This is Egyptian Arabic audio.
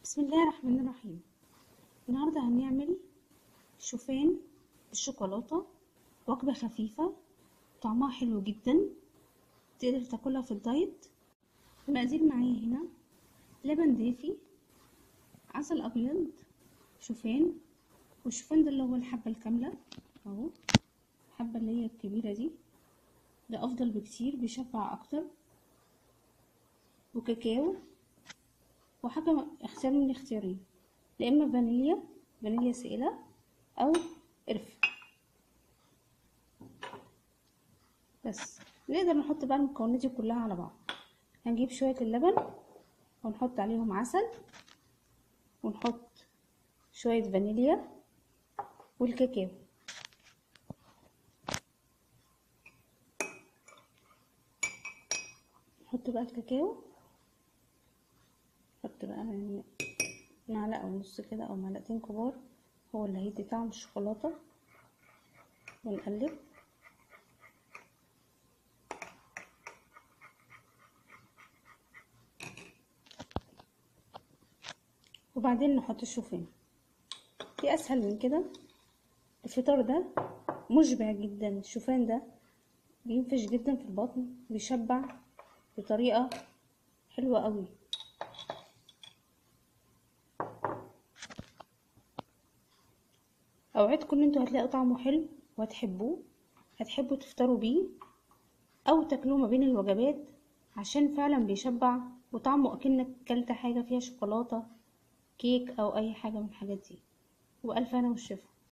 بسم الله الرحمن الرحيم النهارده هنعمل شوفان بالشوكولاته وجبه خفيفه طعمها حلو جدا تقدر تاكلها في الدايت المقادير معايا هنا لبن دافي عسل ابيض شوفان والشوفان ده اللي هو الحبه الكامله اهو الحبه اللي هي الكبيره دي ده افضل بكتير بيشبع اكتر وكاكاو وحاجة اختيار من الاختيارين يا اما فانيليا فانيليا سائلة او قرفة بس نقدر نحط بقى المكونات دي كلها على بعض هنجيب شوية اللبن ونحط عليهم عسل ونحط شوية فانيليا والكاكاو نحط بقى الكاكاو نحط بقى معلقة ونص كده او معلقتين كبار هو اللي هيدي طعم الشوكولاتة ونقلب وبعدين نحط الشوفان في اسهل من كده الفطار ده مشبع جدا الشوفان ده بينفش جدا في البطن بيشبع بطريقة حلوة قوي اوعدكم ان انتوا هتلاقوا طعمه حلو وهتحبوه هتحبوا تفطروا بيه او تاكلوه ما بين الوجبات عشان فعلا بيشبع وطعمه اكنك كلت حاجه فيها شوكولاته كيك او اي حاجه من الحاجات دي والف انا والشفا